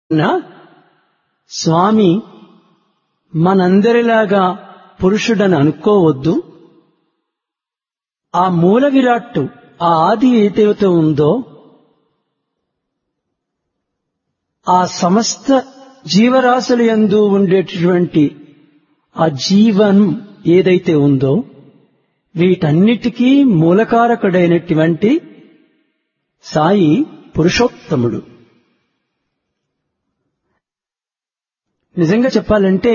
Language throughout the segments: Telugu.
నా స్వామి మనందరిలాగా పురుషుడని అనుకోవద్దు ఆ మూల విరాట్టు ఆ ఆది ఏదైతే ఉందో ఆ సమస్త జీవరాశుల యందు ఉండేటటువంటి ఆ జీవనం ఏదైతే ఉందో వీటన్నిటికీ మూలకారకుడైనటువంటి సాయి పురుషోత్తముడు నిజంగా చెప్పాలంటే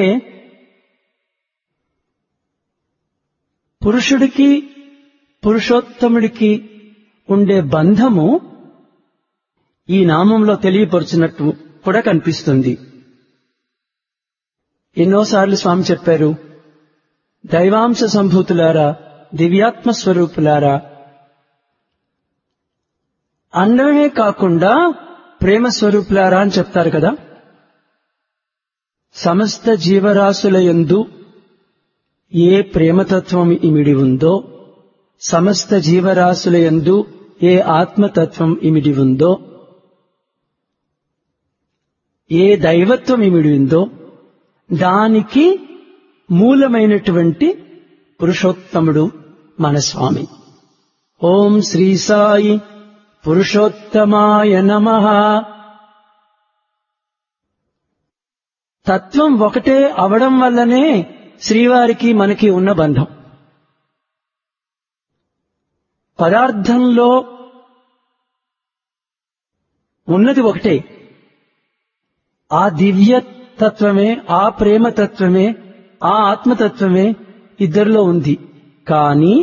పురుషుడికి పురుషోత్తముడికి ఉండే బంధము ఈ నామంలో తెలియపరుచినట్టు కూడా కనిపిస్తుంది ఎన్నోసార్లు స్వామి చెప్పారు దైవాంశ సంభూతులారా దివ్యాత్మ స్వరూపులారా అందమే కాకుండా ప్రేమ స్వరూపులారా అని చెప్తారు కదా సమస్త జీవరాశుల యందు ఏ ప్రేమతత్వం ఇమిడి ఉందో సమస్త జీవరాశుల యందు ఏ ఆత్మతత్వం ఇమిడి ఉందో ఏ దైవత్వం ఇమిడి ఉందో దానికి మూలమైనటువంటి పురుషోత్తముడు మన స్వామి ఓం శ్రీ సాయి పురుషోత్తమాయ నమ తత్వం ఒకటే అవడం వల్లనే శ్రీవారికి మనకి ఉన్న బంధం పదార్థంలో ఉన్నది ఒకటే ఆ దివ్య తత్వమే ఆ ప్రేమ తత్వమే ఆ ఆత్మతత్వమే ఇద్దరిలో ఉంది కానీ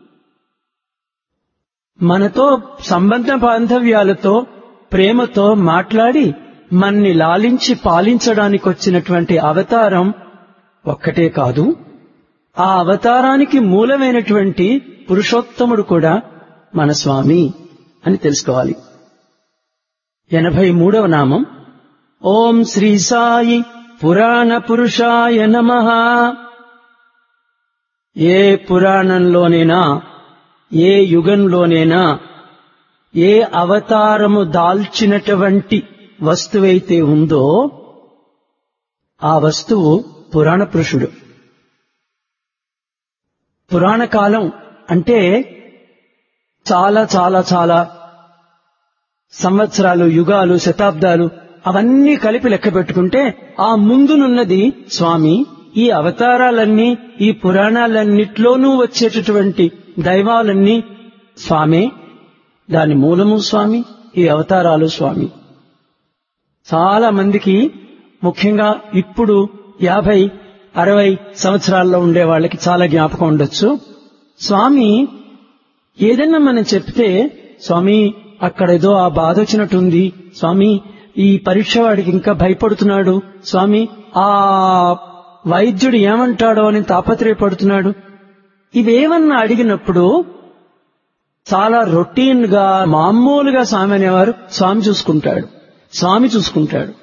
మనతో సంబంధ బాంధవ్యాలతో ప్రేమతో మాట్లాడి మన్ని లాలించి పాలించడానికి వచ్చినటువంటి అవతారం ఒక్కటే కాదు ఆ అవతారానికి మూలమైనటువంటి పురుషోత్తముడు కూడా మన స్వామి అని తెలుసుకోవాలి ఎనభై మూడవ నామం ఓం శ్రీ సాయి పురాణ పురుషాయ నమ ఏ పురాణంలోనైనా ఏ యుగంలోనైనా ఏ అవతారము దాల్చినటువంటి వస్తువైతే ఉందో ఆ వస్తువు పురాణ పురుషుడు పురాణ కాలం అంటే చాలా చాలా చాలా సంవత్సరాలు యుగాలు శతాబ్దాలు అవన్నీ కలిపి లెక్క పెట్టుకుంటే ఆ ముందునున్నది స్వామి ఈ అవతారాలన్నీ ఈ పురాణాలన్నిట్లోనూ వచ్చేటటువంటి దైవాలన్నీ స్వామే దాని మూలము స్వామి ఈ అవతారాలు స్వామి చాలా మందికి ముఖ్యంగా ఇప్పుడు యాభై అరవై సంవత్సరాల్లో ఉండే వాళ్ళకి చాలా జ్ఞాపకం ఉండొచ్చు స్వామి ఏదన్నా మనం చెప్తే స్వామి అక్కడేదో ఆ బాధ వచ్చినట్టుంది స్వామి ఈ పరీక్ష వాడికి ఇంకా భయపడుతున్నాడు స్వామి ఆ వైద్యుడు ఏమంటాడో అని తాపత్రయపడుతున్నాడు ఇవేమన్నా అడిగినప్పుడు చాలా రొటీన్ గా మామూలుగా స్వామి అనేవారు స్వామి చూసుకుంటాడు స్వామి చూసుకుంటాడు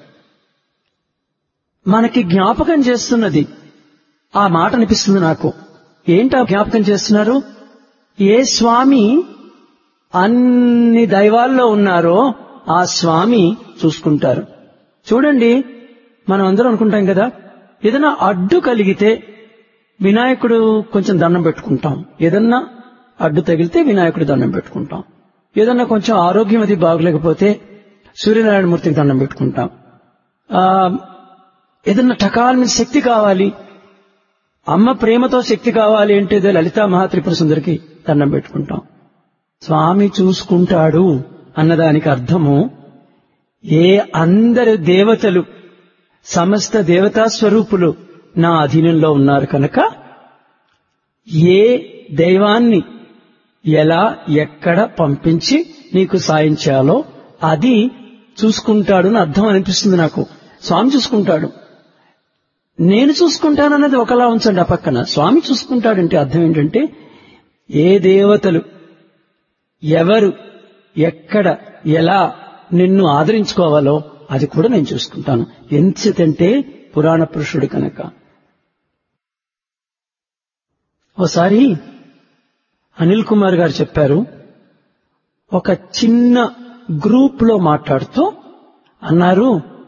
మనకి జ్ఞాపకం చేస్తున్నది ఆ మాట అనిపిస్తుంది నాకు ఏంటా జ్ఞాపకం చేస్తున్నారు ఏ స్వామి అన్ని దైవాల్లో ఉన్నారో ఆ స్వామి చూసుకుంటారు చూడండి మనం అందరం అనుకుంటాం కదా ఏదైనా అడ్డు కలిగితే వినాయకుడు కొంచెం దండం పెట్టుకుంటాం ఏదన్నా అడ్డు తగిలితే వినాయకుడు దండం పెట్టుకుంటాం ఏదన్నా కొంచెం ఆరోగ్యం అది బాగలేకపోతే సూర్యనారాయణ మూర్తికి దండం పెట్టుకుంటాం ఆ ఏదన్నా టకాల మీద శక్తి కావాలి అమ్మ ప్రేమతో శక్తి కావాలి అంటే ఏదో లలితా మహాత్రిపుర సుందరికి దండం పెట్టుకుంటాం స్వామి చూసుకుంటాడు అన్నదానికి అర్థము ఏ అందరు దేవతలు సమస్త దేవతా స్వరూపులు నా అధీనంలో ఉన్నారు కనుక ఏ దైవాన్ని ఎలా ఎక్కడ పంపించి నీకు సాయం చేయాలో అది చూసుకుంటాడు అని అర్థం అనిపిస్తుంది నాకు స్వామి చూసుకుంటాడు నేను చూసుకుంటానన్నది ఒకలా ఉంచండి ఆ పక్కన స్వామి చూసుకుంటాడంటే అర్థం ఏంటంటే ఏ దేవతలు ఎవరు ఎక్కడ ఎలా నిన్ను ఆదరించుకోవాలో అది కూడా నేను చూసుకుంటాను ఎంచేతంటే పురాణ పురుషుడు కనుక ఓసారి అనిల్ కుమార్ గారు చెప్పారు ఒక చిన్న గ్రూప్ లో మాట్లాడుతూ అన్నారు